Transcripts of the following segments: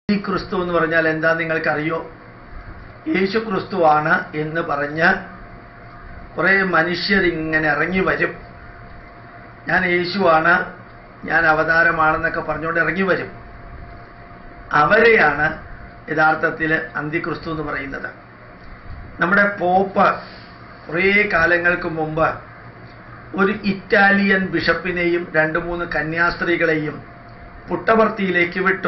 ഈ ക്രിസ്തു എന്ന് പറഞ്ഞാൽ എന്താ നിങ്ങൾക്കറിയോ യേശു ക്രിസ്തുവാണ് എന്ന് പറഞ്ഞ് കുറേ മനുഷ്യരിങ്ങനെ ഇറങ്ങി വരും ഞാൻ യേശുവാണ് ഞാൻ അവതാരമാണെന്നൊക്കെ പറഞ്ഞുകൊണ്ട് ഇറങ്ങി വരും അവരെയാണ് യഥാർത്ഥത്തിൽ അന്തിക്രിസ്തു എന്ന് പറയുന്നത് നമ്മുടെ പോപ്പ് കുറേ കാലങ്ങൾക്ക് മുമ്പ് ഒരു ഇറ്റാലിയൻ ബിഷപ്പിനെയും രണ്ട് മൂന്ന് കന്യാസ്ത്രീകളെയും പുട്ടവർത്തിയിലേക്ക് വിട്ടു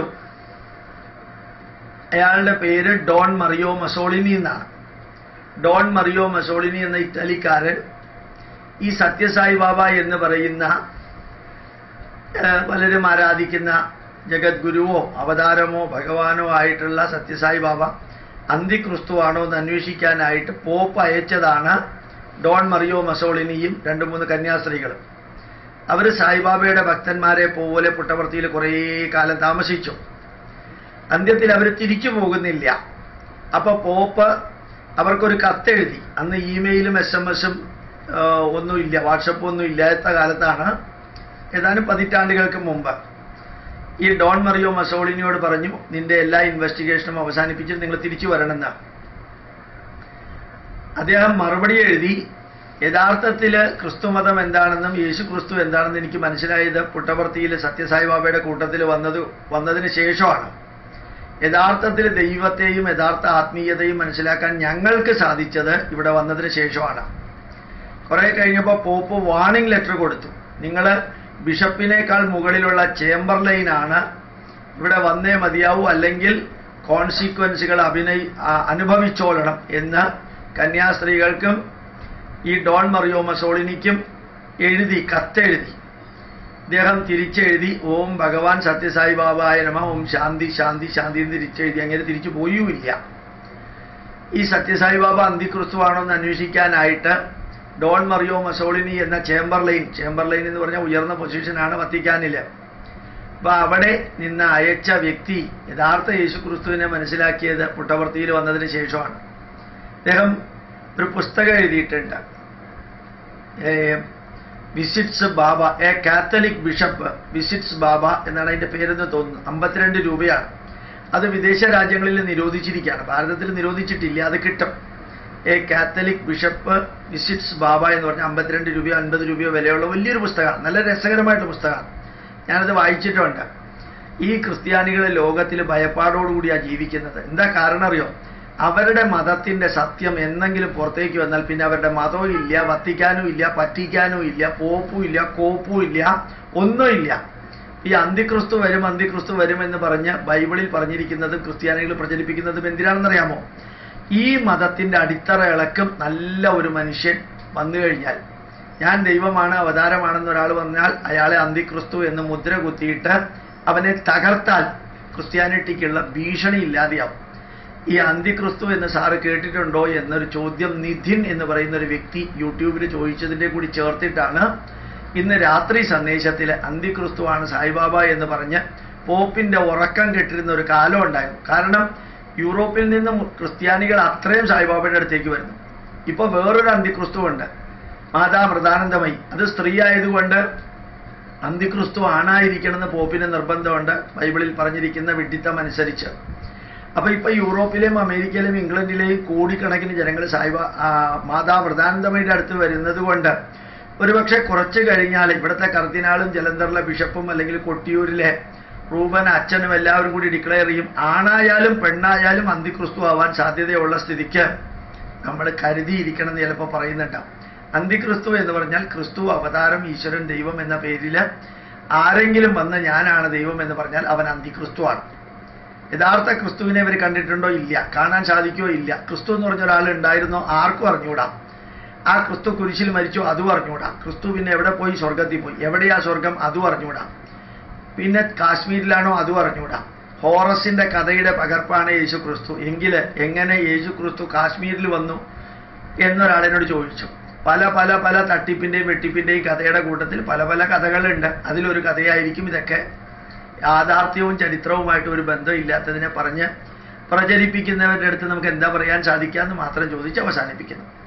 അയാളുടെ പേര് ഡോൺ മറിയോ മസോളിനി എന്നാണ് ഡോൺ മറിയോ മസോളിനി എന്ന ഇറ്റലിക്കാരൻ ഈ സത്യസായി ബാബ എന്ന് പറയുന്ന ഏഹ്, പലരും ആരാധിക്കുന്ന ജഗദ്ഗുരുവോ അവതാരമോ ഭഗവാനോ ആയിട്ടുള്ള സത്യസായി ബാബ അന്തിക്രിസ്തുവാണോ എന്ന് അന്വേഷിക്കാനായിട്ട് പോപ്പ് അയച്ചതാണ് ഡോൺ മറിയോ മസോളിനിയും രണ്ട് മൂന്ന് കന്യാസ്ത്രീകളും അവർ സായിബാബയുടെ ഭക്തന്മാരെ പോലെ പുട്ടവർത്തിയിൽ കുറേ കാലം താമസിച്ചു അന്ത്യത്തിൽ അവർ തിരിച്ചു പോകുന്നില്ല അപ്പൊ പോപ്പ് അവർക്കൊരു കത്തെഴുതി അന്ന് ഇമെയിലും എസ് എം എസും ഒന്നുമില്ല വാട്സപ്പും ഒന്നും ഇല്ലാത്ത കാലത്താണ് ഏതാനും പതിറ്റാണ്ടുകൾക്ക് മുമ്പ് ഈ ഡോൺ മറിയോ മസോളിനിയോട് പറഞ്ഞു നിന്റെ എല്ലാ ഇൻവെസ്റ്റിഗേഷനും അവസാനിപ്പിച്ച് നിങ്ങൾ തിരിച്ചു വരണമെന്ന് അദ്ദേഹം മറുപടി എഴുതി യഥാർത്ഥത്തിൽ ക്രിസ്തുമതം എന്താണെന്നും യേശു ക്രിസ്തു എന്താണെന്ന് എനിക്ക് മനസ്സിലായത് പുട്ടപർത്തിയിൽ സത്യസായി ബാബയുടെ കൂട്ടത്തിൽ വന്നത് വന്നതിന് ശേഷമാണ് യഥാർത്ഥത്തിൽ ദൈവത്തെയും യഥാർത്ഥ ആത്മീയതയും മനസ്സിലാക്കാൻ ഞങ്ങൾക്ക് സാധിച്ചത് ഇവിടെ വന്നതിന് ശേഷമാണ് കുറെ കഴിഞ്ഞപ്പോൾ പോപ്പ് വാർണിംഗ് ലെറ്റർ കൊടുത്തു നിങ്ങൾ ബിഷപ്പിനേക്കാൾ മുകളിലുള്ള ചേംബർലൈനാണ് ഇവിടെ വന്നേ മതിയാവൂ അല്ലെങ്കിൽ കോൺസിക്വൻസുകൾ അഭിനയി ആ, അനുഭവിച്ചോളണം എന്ന് കന്യാസ്ത്രീകൾക്കും ഈ ഡോൺ മറിയോ മസോളിനിക്കും എഴുതി കത്തെഴുതി ഇദ്ദേഹം തിരിച്ചെഴുതി ഓം ഭഗവാൻ സത്യസായി ബാബായ നമ ഓം ശാന്തി ശാന്തി ശാന്തി എന്ന് തിരിച്ചെഴുതി അങ്ങനെ തിരിച്ചു പോയുമില്ല ഈ സത്യസായി ബാബ അന്തിക്രിസ്തുവാണോ എന്ന് അന്വേഷിക്കാനായിട്ട് ഡോൺ മറിയോ മസോളിനി എന്ന ചേംബർലൈൻ ചേംബർലൈൻ എന്ന് പറഞ്ഞ ഉയർന്ന പൊസിഷനാണ് വത്തിക്കാനില് അപ്പൊ അവിടെ നിന്ന് അയച്ച വ്യക്തി യഥാർത്ഥ യേശു ക്രിസ്തുവിനെ മനസ്സിലാക്കിയത് പുട്ടവർത്തിയിൽ വന്നതിന് ശേഷമാണ് അദ്ദേഹം ഒരു പുസ്തകം എഴുതിയിട്ടുണ്ട് visits Baba a Catholic bishop visits Baba എന്നാണ് അതിന്റെ പേരെന്ന് തോന്നുന്നു അമ്പത്തിരണ്ട് രൂപയാണ് അത് വിദേശ രാജ്യങ്ങളിൽ നിരോധിച്ചിരിക്കുകയാണ് ഭാരതത്തിൽ നിരോധിച്ചിട്ടില്ല അത് കിട്ടും a Catholic bishop visits Baba എന്ന് പറഞ്ഞ അമ്പത്തിരണ്ട് രൂപയോ അൻപത് രൂപയോ വിലയുള്ള വലിയൊരു പുസ്തകമാണ് നല്ല രസകരമായിട്ട് പുസ്തകമാണ് ഞാനത് വായിച്ചിട്ടുണ്ട് ഈ ക്രിസ്ത്യാനികൾ ലോകത്തിൽ ഭയപ്പാടോടുകൂടിയാണ് ജീവിക്കുന്നത് എന്താ കാരണം അറിയോ അവരുടെ മതത്തിന്റെ സത്യം എന്തെങ്കിലും പുറത്തേക്ക് വന്നാൽ പിന്നെ അവരുടെ മതവും ഇല്ല വത്തിക്കാനും ഇല്ല പറ്റിക്കാനും ഇല്ല പോപ്പും ഇല്ല കോപ്പും ഇല്ല ഒന്നുമില്ല ഈ അന്തിക്രിസ്തു വരും അന്തിക്രിസ്തു വരും എന്ന് പറഞ്ഞ് ബൈബിളിൽ പറഞ്ഞിരിക്കുന്നതും ക്രിസ്ത്യാനികൾ പ്രചരിപ്പിക്കുന്നതും എന്തിനാണെന്നറിയാമോ ഈ മതത്തിന്റെ അടിത്തറ ഇളക്കും നല്ല ഒരു മനുഷ്യൻ വന്നു കഴിഞ്ഞാൽ ഞാൻ ദൈവമാണ് അവതാരമാണെന്ന് ഒരാൾ പറഞ്ഞാൽ അയാളെ അന്തിക്രിസ്തു എന്ന് മുദ്ര കുത്തിയിട്ട് അവനെ തകർത്താൽ ക്രിസ്ത്യാനിറ്റിക്കുള്ള ഭീഷണി ഇല്ലാതെയാവും ഈ അന്തിക്രിസ്തു എന്ന് സാറ് കേട്ടിട്ടുണ്ടോ എന്നൊരു ചോദ്യം നിധിൻ എന്ന് പറയുന്ന ഒരു വ്യക്തി യൂട്യൂബിൽ ചോദിച്ചതിന്റെ കൂടി ചേർത്തിട്ടാണ് ഇന്ന് രാത്രി സന്ദേശത്തിൽ അന്തിക്രിസ്തുവാണ് സായിബാബ എന്ന് പറഞ്ഞ് പോപ്പിന്റെ ഉറക്കം കെട്ടിരുന്ന ഒരു കാലം ഉണ്ടായിരുന്നു കാരണം യൂറോപ്പിൽ നിന്നും ക്രിസ്ത്യാനികൾ അത്രയും സായിബാബയുടെ അടുത്തേക്ക് വരുന്നു ഇപ്പൊ വേറൊരു അന്തിക്രിസ്തു ഉണ്ട് മാതാ പ്രധാനന്ദമയി അത് സ്ത്രീ ആയതുകൊണ്ട് അന്തിക്രിസ്തു ആണായിരിക്കണമെന്ന് പോപ്പിന് നിർബന്ധമുണ്ട് ബൈബിളിൽ പറഞ്ഞിരിക്കുന്ന വിഡിത്തം അനുസരിച്ച് അപ്പൊ ഇപ്പൊ യൂറോപ്പിലെയും അമേരിക്കയിലെയും ഇംഗ്ലണ്ടിലെയും കോടിക്കണക്കിന് ജനങ്ങൾ സായിബ ആ, മാതാ പ്രധാനന്തമയുടെ അടുത്ത് വരുന്നത് കൊണ്ട് ഒരുപക്ഷെ കുറച്ച് കഴിഞ്ഞാൽ ഇവിടുത്തെ കർദിനാളും ജലന്ധറിലെ ബിഷപ്പും അല്ലെങ്കിൽ കൊട്ടിയൂരിലെ റൂബൻ അച്ഛനും എല്ലാവരും കൂടി ഡിക്ലെയർ ചെയ്യും ആണായാലും പെണ്ണായാലും അന്തിക്രിസ്തു ആവാൻ സാധ്യതയുള്ള സ്ഥിതിക്ക് നമ്മൾ കരുതിയിരിക്കണം എന്ന് ചിലപ്പോൾ പറയുന്നുണ്ടാവും അന്തിക്രിസ്തു എന്ന് പറഞ്ഞാൽ ക്രിസ്തു അവതാരം ഈശ്വരൻ ദൈവം എന്ന പേരിൽ ആരെങ്കിലും വന്ന് ഞാനാണ് ദൈവം എന്ന് പറഞ്ഞാൽ അവൻ അന്തിക്രിസ്തുവാണ് യഥാർത്ഥ ക്രിസ്തുവിനെ ഇവർ കണ്ടിട്ടുണ്ടോ ഇല്ല കാണാൻ സാധിക്കുകയോ ഇല്ല ക്രിസ്തു എന്ന് പറഞ്ഞ ഒരാൾ ഉണ്ടായിരുന്നോ ആർക്കും അറിഞ്ഞൂടാ ആ ക്രിസ്തു കുരിശിൽ മരിച്ചു അതും അറിഞ്ഞൂടാ ക്രിസ്തു പിന്നെ എവിടെ പോയി സ്വർഗത്തിൽ പോയി എവിടെയാ സ്വർഗം അതും അറിഞ്ഞൂടാ പിന്നെ കാശ്മീരിലാണോ അതും അറിഞ്ഞൂടാ ഹോറസിന്റെ കഥയുടെ പകർപ്പാണ് യേശു ക്രിസ്തു എങ്കിൽ എങ്ങനെ യേശു ക്രിസ്തു കാശ്മീരിൽ വന്നു എന്നൊരാളിനോട് ചോദിച്ചു പല പല പല തട്ടിപ്പിന്റെയും വെട്ടിപ്പിന്റെയും കഥയുടെ കൂട്ടത്തിൽ പല പല കഥകളുണ്ട് അതിലൊരു കഥയായിരിക്കും ഇതൊക്കെ യാഥാർത്ഥ്യവും ചരിത്രവുമായിട്ട് ഒരു ബന്ധമില്ലാത്തതിനെ പറഞ്ഞ് പ്രചരിപ്പിക്കുന്നവരുടെ അടുത്ത് നമുക്ക് എന്താ പറയാൻ സാധിക്കാമെന്ന് മാത്രം ചോദിച്ച് അവസാനിപ്പിക്കുന്നു